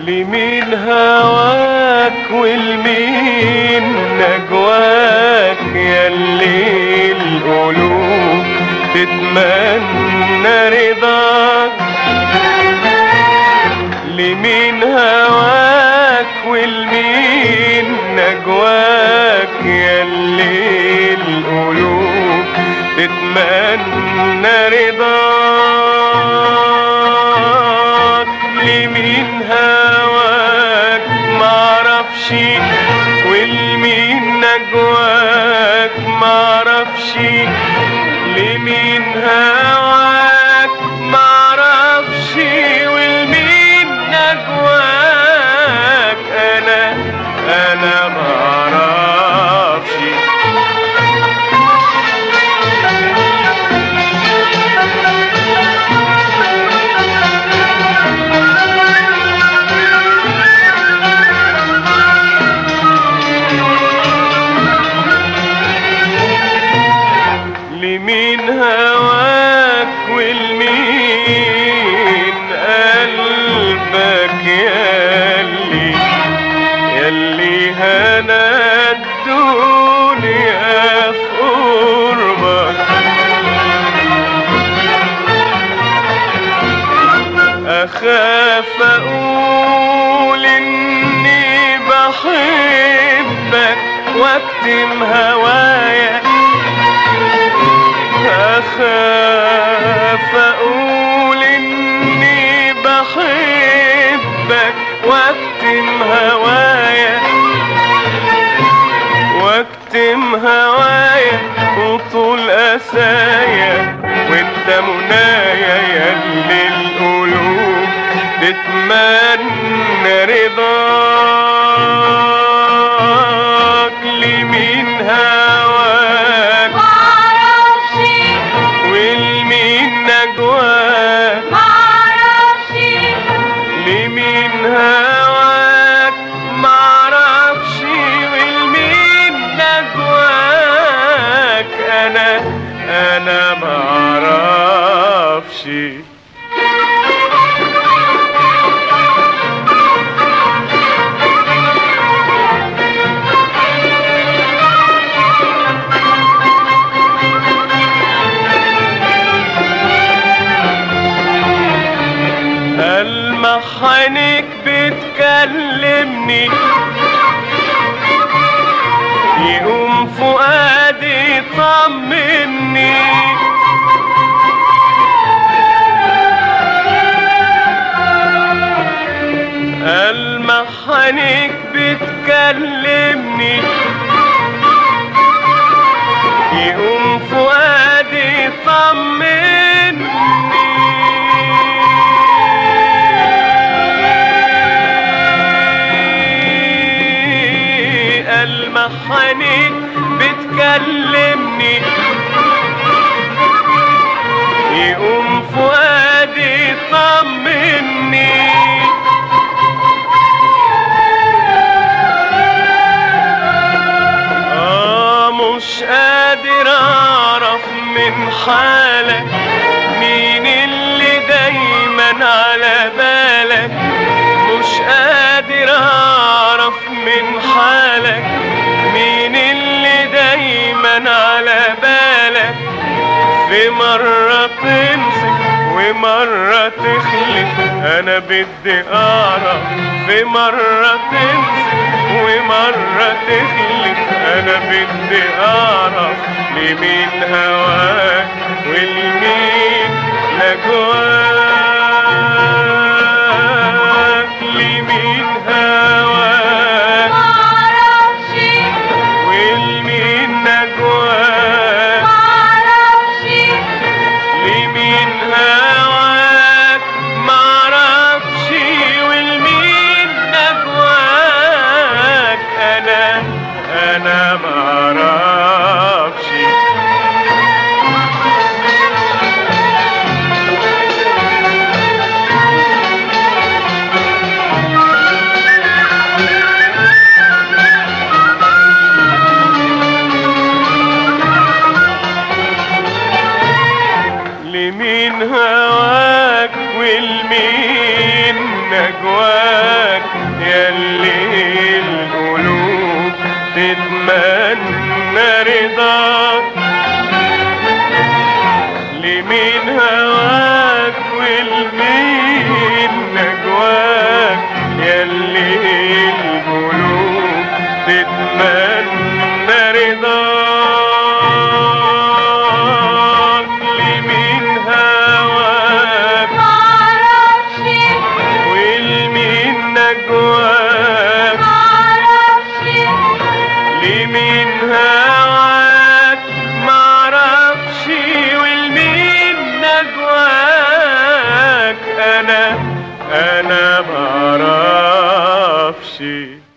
لمين هواك والمين نجواك ياللي القلوب تتمنى رضاك لمين هواك والمين نجواك ياللي القلوب تتمنى رضاك لمين هواك معرفش والمين نجواك معرفش لمين هواك معرفش والمين نجواك انا انا معرفش لمين هواك والمين قلبك ياللي ياللي هنا الدنيا في قربك أخاف أقول إني بحبك واكتم هوايا أخاف أقول إني بحبك واكتم هوايا واكتم هوايا وطول أسايا وانت منايا ياللي القلوب تتمنى رضاك لمين هواك معرفش والمين نجواك معرفش لمين هواك معرفش والمين نجواك انا انا معرفش ألمح عينيك بتكلمني يقوم فؤادي يطمني ألمح عينيك بتكلمني يقوم فؤادي يطمني ألمح عينيك بتكلمني يقوم فؤادي يطمني آه مش قادر أعرف من حالك مين اللي دايما على بالك مش قادر أعرف من حالك مين اللي دايما على بالك في مرة تمسك ومرة تخلف أنا بدي أعرف في مرة تمسك ومرة تخلف أنا بدي أعرف لمين هواك والمين نجواك لمين هواك معرفش والمين نجواك معرفش لمين هواك معرفش والمين نجواك انا انا معرفش لمين هواك والمين نجواك يلي القلوب تتمنى رضاك لمين هواك والمين نجواك يلي القلوب تتمنى رضاك لمين هواك معرفش والمين نجواك معرفش لمين هواك معرفش والمين نجواك انا انا معرفش